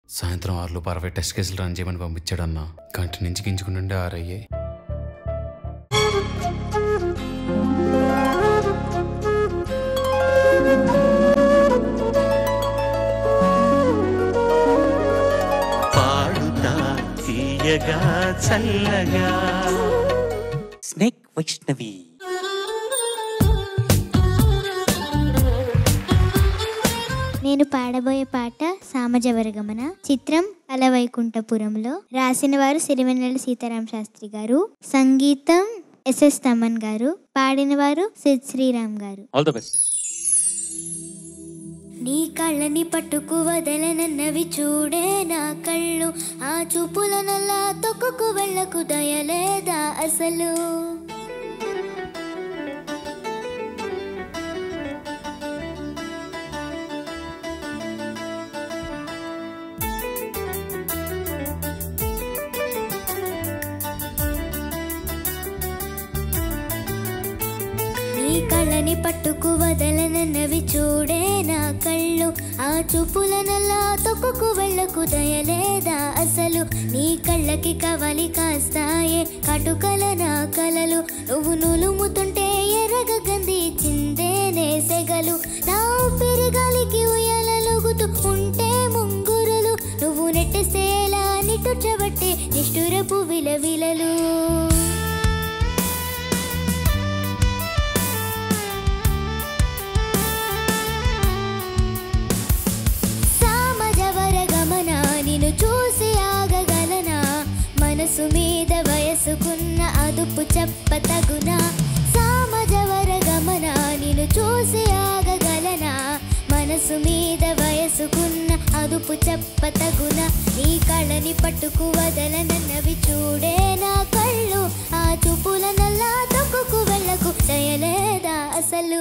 సాయంత్రం ఆరులోపు అరవై టెస్ట్ కేసులు రన్ చేయమని పంపించాడన్న గంట నుంచి గింజుకుంటుండే ఆరయ్యే పాడుతా తీయగా చల్లగా స్నేక్ వైష్ణవి నేను పాడబోయే పాట సామజవరగమన చిత్రం అలవైకుంఠపురంలో రాసిన వారు సిరివెన్నెల సీతారాం శాస్త్రి గారు సంగీతం ఎస్ఎస్ తమన్ గారు పాడిన వారు సిద్ శ్రీరామ్ గారు ఆల్ ద బెస్ట్ నీ కళ్ళని పట్టుకు వదలనన్నవి చూడే నా కళ్ళు ఆ చూపుల నల్లా తొక్కుకు వెళ్ళకు దయలేదా అసలు నీ కళ్ళని పట్టుకు వదలనన్నవి చూడే నా కళ్ళు ఆ చూపుల నల్లా తొక్కుకు వెళ్ళకు దయలేదా అసలు నీ కళ్ళకి కవలి కాస్తాయే కటుకల నా కలలు నువ్వు నులుముతుంటే ఎర్రగ గంది చిందేనే సెగలు నా పెరిగాలికి ఉయ్యాలలుగుతూ ఉంటే ముంగురులు నువ్వు నెట్టేసేలా నిట్టుచబట్టే నిష్ఠురపు విలవిలలు సామజవర గమన నిన్ను చూసి ఆగగలనా మనసు మీద వయసుకున్న అదుపు చెప్పతగునా సామజవర గమన నిన్ను చూసి ఆగగలనా మనసు మీద వయసుకున్న అదుపు చెప్పతగునా నీ కళ్ళని పట్టుకు వదలనన్నవి చూడే నా కళ్ళు ఆ చూపుల నల్లా తొక్కుకు వెళ్ళకు దయలేదా అసలు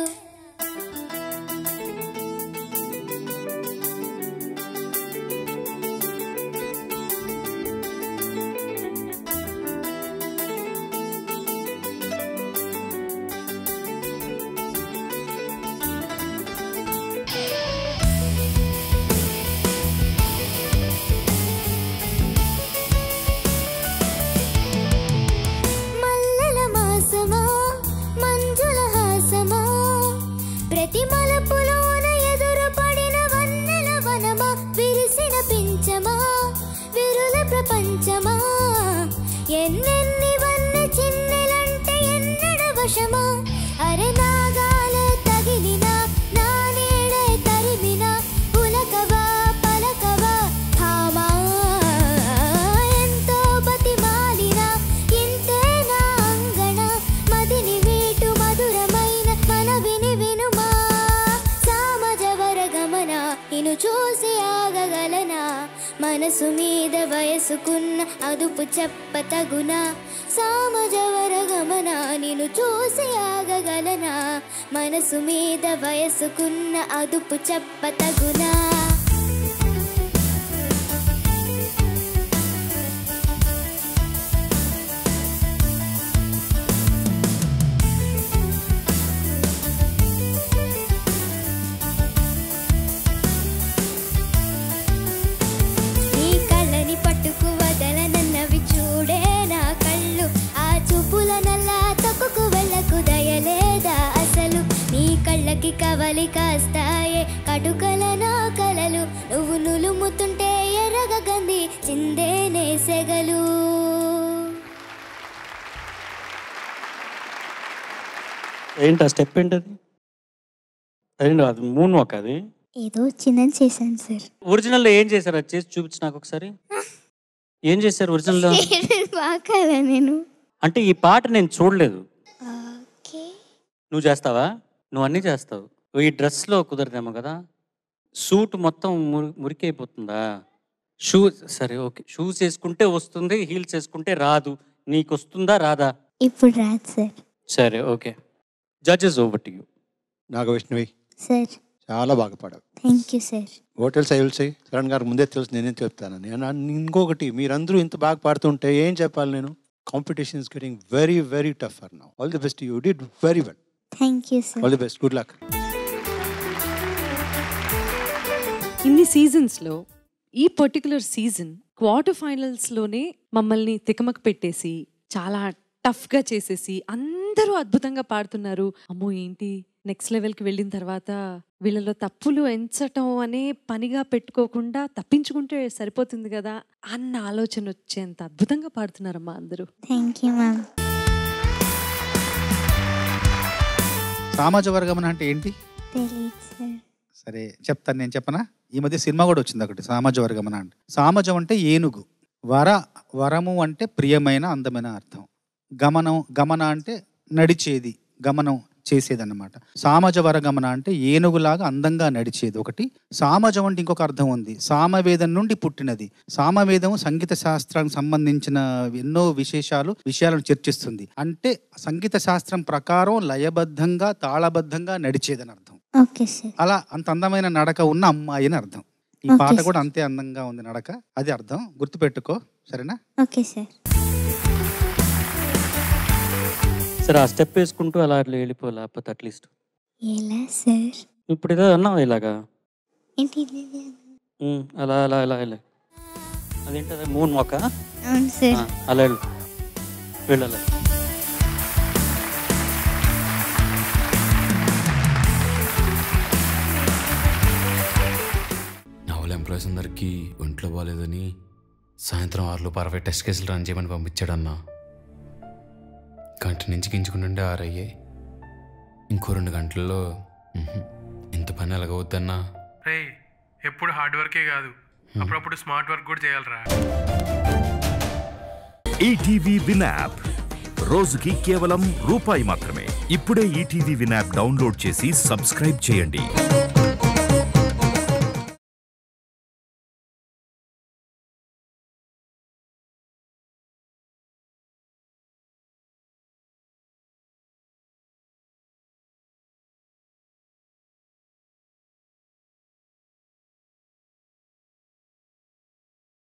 మల్లెల మాసమా మంజుల హాసమా ప్రతి మలపులోన ఎదురు పడిన వన్నెల వనమా విరిసిన పించమా విరుల ప్రపంచమా ఎన్నెన్ని వన్నె చిన్నెలంటే ఎన్నడ వశమా అరే నాగాలే తగిలినా నా నీడే తరిమినా పులకవా పలకవా భామా ఎంతో బతిమాలినా ఇంతే నా అంగణ మదిని వీటు మధురమైన మనవిని వినుమా సామజవర గమన ఇను చూసి ఆగగలనా మనసు మీద వయసుకున్న అదుపు చెప్పతగునా సామజవర గమన నిన్ను చూసి ఆగగలనా మనసు మీద వయసుకున్న అదుపు చెప్పతగునా నీ కళ్ళని పట్టుకు వదలనన్నవి చూడే నా కళ్ళు ఆ చూపుల నల్లా తొక్కుకు వెళ్ళకు దయలేదా అసలు నీ కళ్ళకి కవలి కాస్తాయే కటుకల నా కలలు నువ్వు నులుముతుంటే ఎర్రగ గంది చిందేనే సెగలు ఏంటి ఆ స్టెప్ ఏంటది ఏంటి అది మూన్ వాక్ అది ఏదో చిన్నది చేశాను సార్ ఒరిజినల్లో ఏం చేశారు అది చేసి చూపించు నాకు ఒకసారి ఏం చేశారు ఒరిజినల్లో బాగా నేను అంటే ఈ పాట నేను చూడలేదు ఓకే నువ్వు చేస్తావా నువ్వు అన్నీ చేస్తావు ఈ డ్రెస్లో కుదరదేమో కదా సూట్ మొత్తం మురి మురికి అయిపోతుందా షూ సరే ఓకే షూస్ వేసుకుంటే వస్తుంది హీల్స్ వేసుకుంటే రాదు నీకు వస్తుందా రాదా ఇప్పుడు రాదు సార్ సరే okay judges over to you Nagavaishnavi sir చాలా బాగా పాడావు thank you sir hotels I will say Charan garu ముందే తెలుసు నేనేం చెప్తాను నేను అన్- ఇంకొకటి మీరందరూ ఇంత బాగా పాడుతుంటే ఏం చెప్పాలి నేను competition is getting very very tough for now all the best you did very well thank you sir all the best good luck ఇన్ని సీజన్స్లో ఈ పర్టికులర్ సీజన్ క్వార్టర్ ఫైనల్స్లోనే మమ్మల్ని తికమక పెట్టేసి చాలా టఫ్గా చేసేసి అందరూ అద్భుతంగా పాడుతున్నారు అమ్మో ఏంటి నెక్స్ట్ లెవెల్కి వెళ్ళిన తర్వాత వీళ్ళలో తప్పులు ఎంచటం అనే పనిగా పెట్టుకోకుండా తప్పించుకుంటే సరిపోతుంది కదా అన్న ఆలోచన వచ్చేంత అద్భుతంగా పాడుతున్నారమ్మా అందరూ థ్యాంక్ యూ మ్యామ్ సామాజ వర్గమన అంటే ఏంటి తెలియదు సార్ సరే చెప్తాను నేను చెప్పనా ఈ మధ్య సినిమా కూడా వచ్చింది ఒకటి సామాజ వర్గమన అంటే సామాజం అంటే ఏనుగు వర వరము అంటే ప్రియమైన అందమైన అర్థం గమనం గమన అంటే నడిచేది గమనం చేసేదన్నమాట సామజ వరగమన అంటే ఏనుగులాగా అందంగా నడిచేది ఒకటి సామజం అంటే ఇంకొక అర్థం ఉంది సామవేదం నుండి పుట్టినది సామవేదం సంగీత శాస్త్రానికి సంబంధించిన ఎన్నో విశేషాలు విషయాలను చర్చిస్తుంది అంటే సంగీత శాస్త్రం ప్రకారం లయబద్ధంగా తాళబద్ధంగా నడిచేదని అర్థం ఓకే సార్ అలా అంత అందమైన నడక ఉన్న అమ్మాయి అని అర్థం ఈ Okay, పాట sir. కూడా అంతే అందంగా ఉంది నడక అది అర్థం గుర్తుపెట్టుకో సరేనా ఓకే సార్ సరే ఆ స్టెప్ వేసుకుంటూ అలా అట్లా వెళ్ళిపో లేకపోతే అట్లీస్ట్ ఎలా సార్ ఇప్పుడు ఏదో అన్నావు ఇలాగా ఏంటి ఉమ్, అలా అలా అలా ఇలా అదేంటి అదే మూన్ మొక్క అవును సార్ అలా వెళ్ళు వెళ్ళాలి నా వాళ్ళ ఎంప్లాయీస్ అందరికీ ఒంట్లో బాగాలేదని సాయంత్రం ఆరులోపు అరవై టెస్ట్ కేసులు రన్ చేయమని పంపించాడన్నా గంట నుంచి గింజుకుంటుండే ఆరయ్యాయి ఇంకో రెండు గంటల్లో ఉహుం, ఇంత పని ఎలాగవుద్దన్నా రే ఎప్పుడు హార్డ్ వర్కే కాదు అప్పుడప్పుడు స్మార్ట్ వర్క్ కూడా చేయాలరా ఈటీవీ విన్ యాప్ రోజుకి కేవలం రూపాయి మాత్రమే ఇప్పుడే ఈటీవీ విన్ యాప్ డౌన్లోడ్ చేసి సబ్స్క్రైబ్ చేయండి